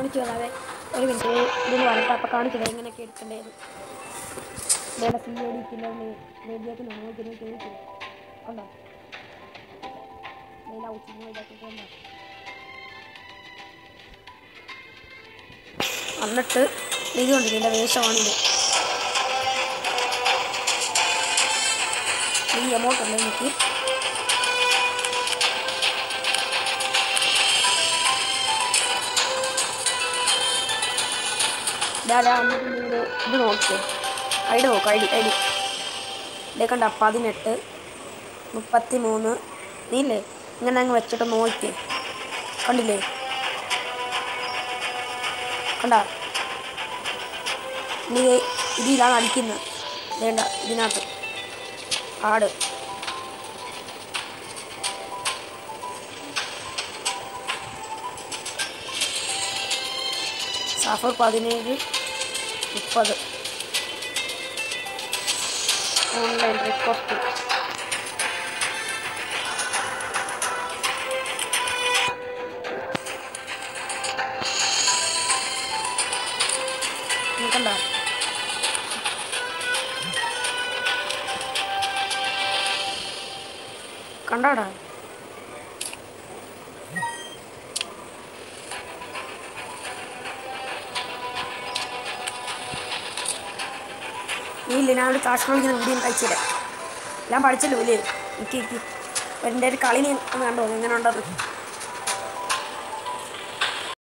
കാണിച്ചു തരാവേ ഒരു മിനിറ്റ് ഇതൊന്ന് വരട്ടെ അപ്പം കാണിച്ചു തരാം എങ്ങനെയൊക്കെ എടുക്കേണ്ടത് വേറെ സി എ ഡി കിലോമീ റേഡിയോക്ക് നമ്മൾ തിരികെ കയറി കണ്ടോ വേല ഉച്ചങ്ങൾ ഇതൊക്കെ കണ്ടോ എന്നിട്ട് ഇതുകൊണ്ട് ഇതിൻ്റെ വേഷമാണിത് ഈ എമൗണ്ട് ഉണ്ട് എനിക്ക് ഇതാ എന്നിട്ട് നിങ്ങൾ ഇത് നോക്കിയേ ഐ ഡി നോക്ക് ഐ ഡി ഐ ഡി ഇതേ കണ്ട പതിനെട്ട് മുപ്പത്തി മൂന്ന് നീല്ലേ ഇങ്ങനെ അങ്ങ് വെച്ചിട്ട് നോക്കിയേ കണ്ടില്ലേ കണ്ട ഇനി ദേ ഇതിലാണ് അടിക്കുന്നത് വേണ്ട ഇതിനകത്ത് ആട് സഫർ പതിനേഴ് മുപ്പത് ഓൺലൈൻ റിക്വസ്റ്റ് കണ്ടോ കണ്ടോടാ നീ ഇല്ല ഞാൻ ഒരു കാശ് കളിക്കുന്ന വീഡിയോ കഴിച്ചില്ല ഞാൻ പഠിച്ചല്ലോ ഇല്ലേ എനിക്ക് എനിക്ക് എൻ്റെ ഒരു കളി നീ ഒന്ന് കണ്ടോ എങ്ങനെ ഉണ്ടത്